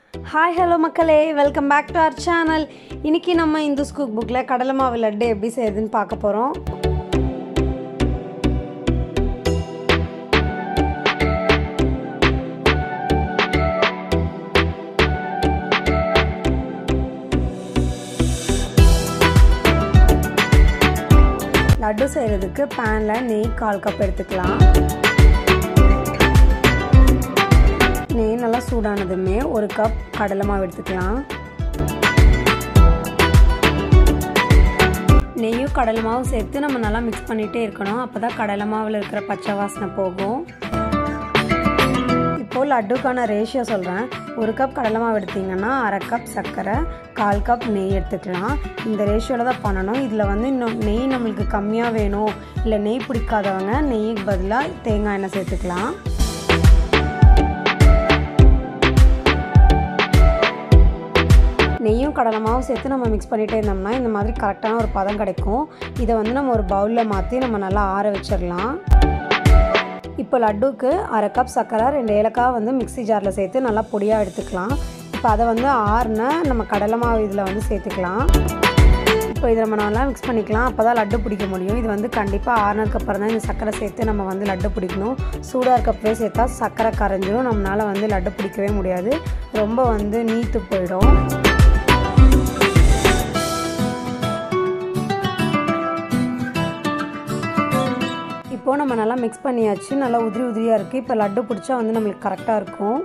hi hello மக்களே welcome back to our channel இன்னைக்கு நம்ம இந்துஸ் குக் புக்கில் கடலை மாவு லட்டு எப்படி செய்யுதுன்னு பார்க்க போகிறோம் லட்டு செய்கிறதுக்கு பேனில் நெய் கால் கப் எடுத்துக்கலாம் நெய் நல்லா சூடானதுமே ஒரு கப் கடலை மாவு எடுத்துக்கலாம் நெய்யும் கடலை மாவும் சேர்த்து நம்ம நல்லா மிக்ஸ் பண்ணிகிட்டே இருக்கணும் அப்போ தான் கடலை மாவில் இருக்கிற பச்சை வாசனை போகும் இப்போது லட்டுக்கான ரேஷியோ சொல்கிறேன் ஒரு கப் கடலை மாவு எடுத்திங்கன்னா அரை கப் சர்க்கரை கால் கப் நெய் எடுத்துக்கலாம் இந்த ரேஷியோவில் தான் பண்ணணும் இதில் வந்து இன்னும் நெய் நம்மளுக்கு கம்மியாக வேணும் இல்லை நெய் பிடிக்காதவங்க நெய்க்கு பதிலாக தேங்காய் எண்ணெய் சேர்த்துக்கலாம் நெய்யும் கடலமாவும் சேர்த்து நம்ம மிக்ஸ் பண்ணிகிட்டே இருந்தோம்னா இந்த மாதிரி கரெக்டான ஒரு பதம் கிடைக்கும் இதை வந்து நம்ம ஒரு பவுலில் மாற்றி நம்ம நல்லா ஆற வச்சிடலாம் இப்போ லட்டுக்கு அரை கப் சர்க்கரை ரெண்டு ஏலக்காய் வந்து மிக்ஸி ஜாரில் சேர்த்து நல்லா பொடியாக எடுத்துக்கலாம் இப்போ அதை வந்து ஆறுன நம்ம கடலை மாவு இதில் வந்து சேர்த்துக்கலாம் இப்போ இதை நம்ம நல்லா மிக்ஸ் பண்ணிக்கலாம் அப்போ தான் லட்டு பிடிக்க முடியும் இது வந்து கண்டிப்பாக ஆறுனதுக்கப்புறம் தான் இந்த சர்க்கரை சேர்த்து நம்ம வந்து லட்டு பிடிக்கணும் சூடாக இருக்கப்பவே சேர்த்தா சர்க்கரை கரைஞ்சிரும் நம்மளால் வந்து லட்டு பிடிக்கவே முடியாது ரொம்ப வந்து நீத்து போயிடும் இப்போது நம்ம நல்லா மிக்ஸ் பண்ணியாச்சு நல்லா உதிரி உதிரியாக இருக்குது இப்போ லட்டு பிடிச்சா வந்து நம்மளுக்கு கரெக்டாக இருக்கும்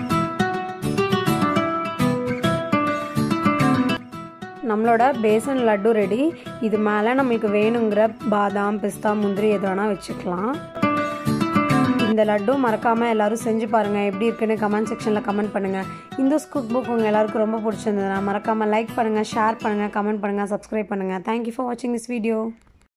நம்மளோட பேசன் லட்டு ரெடி இது மேலே நம்மளுக்கு வேணுங்கிற பாதாம் பிஸ்தா முந்திரி எது வேணால் வச்சுக்கலாம் இந்த லட்டு மறக்காமல் எல்லோரும் செஞ்சு பாருங்கள் எப்படி இருக்குன்னு கமெண்ட் செக்ஷனில் கமெண்ட் பண்ணுங்கள் இந்துஸ் குக் புக் உங்கள் எல்லாருக்கும் ரொம்ப பிடிச்சிருந்ததுன்னா மறக்காமல் லைக் பண்ணுங்கள் ஷேர் பண்ணுங்கள் கமெண்ட் பண்ணுங்கள் சப்ஸ்கிரைப் பண்ணுங்கள் தேங்க்யூ ஃபார் வாட்சிங் திஸ் வீடியோ